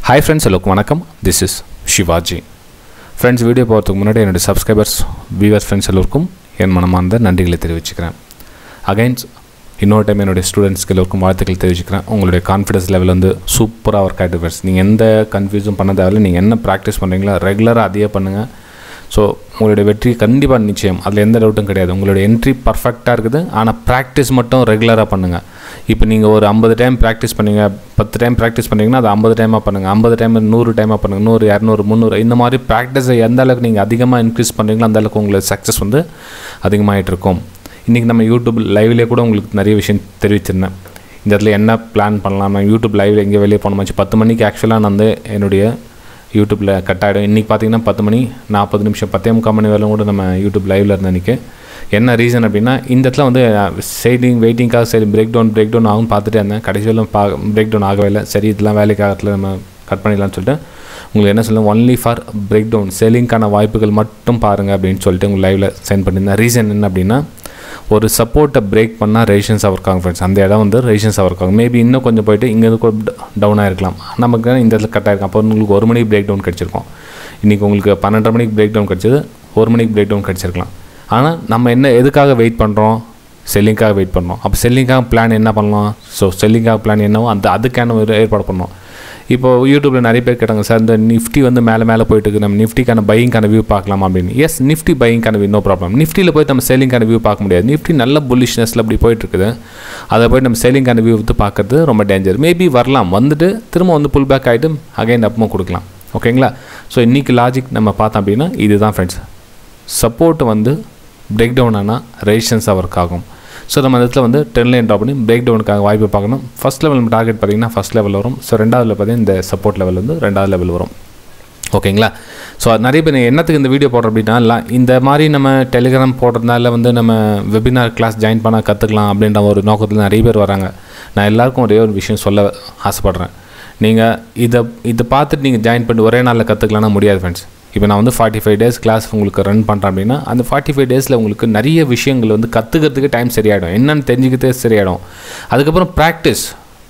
hi friends எல்லோருக்கும் வணக்கம் this is Shivaji friends video போகிறதுக்கு முன்னாடி என்னுடைய சப்ஸ்கிரைபர்ஸ் வியூவர்ஸ் ஃப்ரெண்ட்ஸ் எல்லோருக்கும் என் மனமார்ந்த நன்றிகளை தெரிவிச்சுக்கிறேன் அகைன்ஸ் இன்னொரு டைம் என்னுடைய ஸ்டூடெண்ட்ஸ்க்கு எல்லோருக்கும் வாழ்த்துக்கள் தெரிவிச்சுக்கிறேன் உங்களுடைய கான்ஃபிடன்ஸ் லெவல் வந்து சூப்பராக ஒர்க் ஆகிட்டு ஃப்ரெண்ட்ஸ் நீங்கள் எந்த கன்ஃபியூஸும் பண்ண தேவையில்ல நீங்கள் என்ன ப்ராக்டிஸ் பண்ணுறீங்களோ ரெகுலராக அதையே பண்ணுங்கள் ஸோ உங்களுடைய வெற்றி கண்டிப்பாக நிச்சயம் அதில் எந்த டவுட்டும் கிடையாது உங்களுடைய என்ட்ரி பர்ஃபெக்டாக இருக்குது ஆனால் ப்ராக்டிஸ் மட்டும் ரெகுலராக பண்ணுங்கள் இப்போ நீங்கள் ஒரு ஐம்பது டைம் ப்ராக்டிஸ் பண்ணீங்க பத்து டைம் ப்ராக்டிஸ் பண்ணீங்கன்னா அது ஐம்பது டைமாக பண்ணுங்கள் ஐம்பது டைம் நூறு டைமாக பண்ணுங்கள் நூறு இரநூறு முந்நூறு இந்த மாதிரி ப்ராக்டிஸை எந்த அளவுக்கு நீங்கள் அதிகமாக இன்க்ரீஸ் பண்ணுறீங்களோ அந்த அளவுக்கு உங்களுக்கு சக்ஸஸ் வந்து அதிகமாகிட்டு இருக்கும் இன்றைக்கி நம்ம யூடியூப் லைவ்லேயே கூட உங்களுக்கு நிறைய விஷயம் தெரிவிச்சிருந்தேன் இந்த இடத்துல என்ன பிளான் பண்ணலாம் நான் யூடியூப் லைவில் எங்கே வெளியே போனோமாச்சு பத்து மணிக்கு ஆக்சுவலாக நான் வந்து என்னுடைய யூடியூப்பில் கட் ஆகிடும் இன்றைக்கி பார்த்தீங்கன்னா பத்து மணி நாற்பது நிமிஷம் பத்தே முக்கால் மணி வேலை கூட நம்ம யூடியூப் லைவில் இருந்த அன்றைக்கி என்ன ரீசன் அப்படின்னா இந்த இடத்துல வந்து சைடிங் வெயிட்டிங்காக சரி பிரேக் டவுன் பிரேக் டவுன் ஆகும் பார்த்துட்டே இருந்தேன் கடைசி வரலும் பா பிரேக் டவுன் ஆகவே இல்லை சரி இதெல்லாம் வேலைக்காகத்தில் நம்ம கட் பண்ணிடலாம்னு சொல்லிட்டு உங்களுக்கு என்ன சொல்லுங்கள் ஒன்லி ஃபார் பிரேக் டவுன் செல்லிங்க்கான வாய்ப்புகள் மட்டும் பாருங்கள் அப்படின்னு சொல்லிட்டு உங்கள் லைவில் சென்ட் பண்ணியிருந்தேன் ரீசன் என்ன அப்படின்னா ஒரு சப்போர்ட்டை பிரேக் பண்ணால் ரெசிஷன்ஸ் ஒர்க் ஆகும் ஃப்ரெண்ட்ஸ் அந்த இடம் வந்து ரெசிஷன்ஸ் ஒர்க் ஆகும் மேபி இன்னும் கொஞ்சம் போயிட்டு இங்கேருந்து கூட டவுனாக இருக்கலாம் நமக்கு இந்த இடத்துல கட் ஆகிருக்கும் அப்போ உங்களுக்கு ஒரு மணிக்கு பிரேக் டவுன் கிடச்சிருக்கும் இன்றைக்கி உங்களுக்கு பன்னெண்டரை மணிக்கு பிரேக் டவுன் கிடச்சது ஒரு மணிக்கு பிரேக் டவுன் கிடச்சிருக்கலாம் ஆனால் நம்ம என்ன எதுக்காக வெயிட் பண்ணுறோம் செல்லிங்காக வெயிட் பண்ணோம் அப்போ செல்லிங்காக பிளான் என்ன பண்ணலாம் ஸோ செல்லிங்காக பிளான் என்னவோ அந்த அதுக்கான ஒரு ஏற்பாடு பண்ணோம் இப்போ யூடியூப்பில் நிறைய பேர் கேட்டாங்க சார் இந்த நிஃப்டி வந்து மேலே மேலே போயிட்டு இருக்கு நம்ம நிஃப்டிக்கான பையிங்கான வியூ பார்க்கலாம் அப்படின்னு எஸ் நிஃப்டி பையிங்கான வியூ நோ ப்ராப்ளம் நிஃப்டியில் போய் நம்ம செல்லிங்கான வியூ பார்க்க முடியாது நிஃப்டி நல்ல புல்லிஷ்னஸில் அப்படி போயிட்டு இருக்குது அதை போய் நம்ம செல்லிங்கான வியூ வந்து பார்க்கறது ரொம்ப டேஞ்சர் மேபி வரலாம் வந்துட்டு திரும்ப வந்து புல் பேக் ஆகிட்டு அகைன் அப்பமும் கொடுக்கலாம் ஓகேங்களா ஸோ இன்றைக்கி லாஜிக் நம்ம பார்த்தோம் அப்படின்னா இதுதான் ஃப்ரெண்ட்ஸ் சப்போர்ட் வந்து பிரேக் டவுன் ஆனால் ரெசிஷன்ஸ் ஒர்க் ஆகும் ஸோ நம்ம இடத்துல வந்து டென் லைன் ட்ராப் பண்ணி பிரேக் டவுனுக்காக வாய்ப்பு பார்க்கணும் ஃபஸ்ட் லெவல் நம்ம டார்கெட் பார்த்திங்கன்னா ஃபஸ்ட் லெவல் வரும் ஸோ ரெண்டாவது பார்த்தீங்கன்னா இந்த சப்போர்ட் லெவல் வந்து ரெண்டாவது லெவல் வரும் ஓகேங்களா ஸோ நிறைய பேர் என்னத்துக்கு இந்த வீடியோ போடுறோம் அப்படின்னா இந்த மாதிரி நம்ம டெலிகிராம் போடுறதுனால வந்து நம்ம வெபினார் கிளாஸ் ஜாயின் பண்ண கற்றுக்கலாம் அப்படின்ற ஒரு நோக்கத்தில் நிறைய பேர் வராங்க நான் எல்லாருக்கும் ஒரே ஒரு விஷயம் சொல்ல ஆசைப்பட்றேன் நீங்கள் இதை இதை பார்த்துட்டு நீங்கள் ஜாயின் பண்ணி ஒரே நாளில் கற்றுக்கலாம்னா முடியாது ஃப்ரெண்ட்ஸ் இப்போ நான் வந்து ஃபார்ட்டி ஃபைவ் டேஸ் கிளாஸ் உங்களுக்கு ரன் பண்ணுறேன் அப்படின்னா அந்த ஃபார்ட்டி ஃபைவ் டேஸில் உங்களுக்கு நிறைய விஷயங்கள் வந்து கற்றுக்கிறதுக்கு டைம் சரியாயிடும் என்னென்னு தெரிஞ்சுக்கிறதே சரியாயிடும் அதுக்கப்புறம் ப்ராக்டிஸ்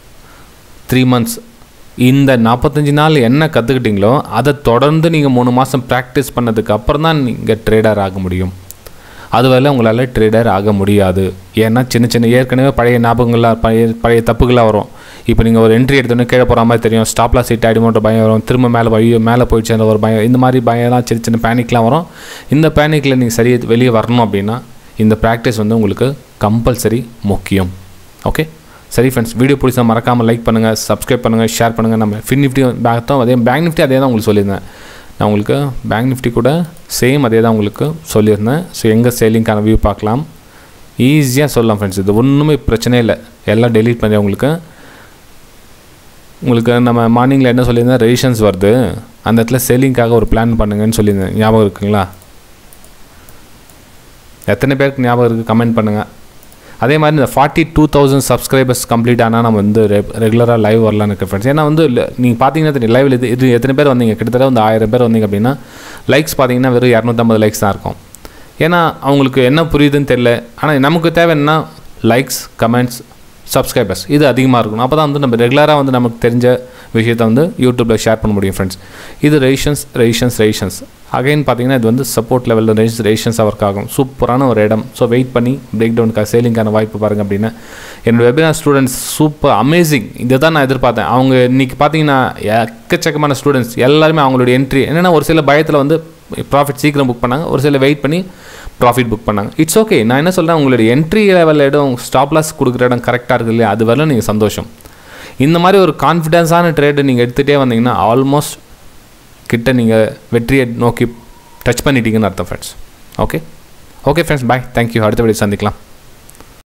த்ரீ மந்த்ஸ் இந்த நாற்பத்தஞ்சு நாள் என்ன கற்றுக்கிட்டீங்களோ அதை தொடர்ந்து நீங்கள் மூணு மாதம் ப்ராக்டிஸ் பண்ணதுக்கு அப்புறம் தான் நீங்கள் ட்ரேடர் ஆக முடியும் அதுவரை உங்களால் ட்ரேடர் ஆக முடியாது ஏன்னா சின்ன சின்ன ஏற்கனவே பழைய ஞாபகங்களாக பழைய பழைய தப்புகளாக வரும் இப்போ நீங்கள் ஒரு என்ட்ரி எடுத்தோன்னே கீழே போகிற மாதிரி தெரியும் ஸ்டாப்லாம் சீட் ஆகிடுமோன்ற பயம் வரும் திரும்ப மேலே வழி மேலே போயிடுச்சு ஒரு பயம் இந்த மாதிரி பயம்லாம் சின்ன சின்ன பேனிக்லாம் வரும் இந்த பேனிக்கில் நீங்கள் சரி வெளியே வரணும் அப்படின்னா இந்த ப்ராக்டிஸ் வந்து உங்களுக்கு கம்பல்சரி முக்கியம் ஓகே சரி ஃப்ரெண்ட்ஸ் வீடியோ பிடிச்சா மறக்காமல் லைக் பண்ணுங்கள் சப்ஸ்கிரைப் பண்ணுங்கள் ஷேர் பண்ணுங்கள் நம்ம ஃபின் நிஃப்டி பேங்க் அதே பேங்க் நிஃப்டி அதே தான் உங்களுக்கு சொல்லியிருந்தேன் நான் உங்களுக்கு பேங்க் நிஃப்டி கூட சேம் அதே தான் உங்களுக்கு சொல்லியிருந்தேன் ஸோ எங்கே சேலிங்க்கான வியூ பார்க்கலாம் ஈஸியாக சொல்லலாம் ஃப்ரெண்ட்ஸ் இது ஒன்றுமே பிரச்சனை இல்லை எல்லாம் டெலீட் பண்ணி உங்களுக்கு உங்களுக்கு நம்ம மார்னிங்கில் என்ன சொல்லியிருந்தேன் ரெடிஷன்ஸ் வருது அந்த இடத்துல சேலிங்க்காக ஒரு பிளான் பண்ணுங்கன்னு சொல்லியிருந்தேன் ஞாபகம் இருக்குங்களா எத்தனை பேருக்கு ஞாபகம் இருக்குது கமெண்ட் பண்ணுங்கள் அதே மாதிரி இந்த forty two thousand subscribers complete ஆனால் நம்ம வந்து ரெகுலராக லைவ் வரலான்னு இருக்க ஃப்ரெண்ட்ஸ் ஏன்னா வந்து நீங்கள் பார்த்தீங்கன்னா தெரியும் லைவில் இது இது எத்தனை பேர் வந்தீங்க கிட்டத்தட்ட வந்து ஆயிரம் பேர் வந்தீங்க அப்படின்னா லைக்ஸ் பார்த்தீங்கன்னா வெறும் இரநூத்தம்பது லைக்ஸ் தான் இருக்கும் ஏன்னா அவங்களுக்கு என்ன புரியுதுன்னு தெரில ஆனால் நமக்கு தேவை என்ன லைக்ஸ் கமெண்ட்ஸ் சப்ஸ்கிரைபர்ஸ் இது அதிகமாக இருக்கணும் அப்போ தான் வந்து நம்ம ரெகுலராக வந்து நமக்கு தெரிஞ்ச விஷயத்தை வந்து யூடியூப்பில் ஷேர் பண்ண முடியும் ஃப்ரெண்ட்ஸ் இது ரெடிஷன்ஸ் ரெடிஷன்ஸ் ரெடிஷன்ஸ் அகைன் பார்த்தீங்கன்னா இது வந்து சப்போர்ட் லெவலில் ரெடிஷன்ஸ் ரெடிஷன்ஸ் ஒர்க் ஆகும் சூப்பரான ஒரு இடம் ஸோ வெயிட் பண்ணி பிரேக் டவுனுக்காக சேலிங்கான வாய்ப்பு பாருங்கள் அப்படின்னா என்னோட வெபினார் ஸ்டூடெண்ட்ஸ் சூப்பர் அமேசிங் இதை தான் நான் எதிர்பார்த்தேன் அவங்க இன்றைக்கி பார்த்தீங்கன்னா எக்கச்சக்கமான ஸ்டூடெண்ட்ஸ் எல்லாருமே அவங்களோட என்ட்ரி என்னென்னா ஒரு சில பயத்தில் வந்து ப்ராஃபிட் சீக்கிரம் புக் பண்ணாங்க ஒரு சில வெயிட் பண்ணி ப்ராஃபிட் புக் பண்ணாங்க இட்ஸ் ஓகே நான் என்ன சொல்கிறேன் உங்களுடைய என்ட்ரி லெவல் இடம் ஸ்டாப் லாஸ் கொடுக்குற இடம் கரெக்டாக இருக்குது இல்லையா அது வரல நீங்கள் சந்தோஷம் இந்த மாதிரி ஒரு கான்ஃபிடென்ஸான ட்ரேடு நீங்கள் எடுத்துகிட்டே வந்தீங்கன்னா ஆல்மோஸ்ட் கிட்ட நீங்கள் வெற்றியை நோக்கி டச் பண்ணிட்டீங்கன்னு அர்த்தம் friends okay okay friends bye thank you அடுத்த வீடியோ சந்திக்கலாம்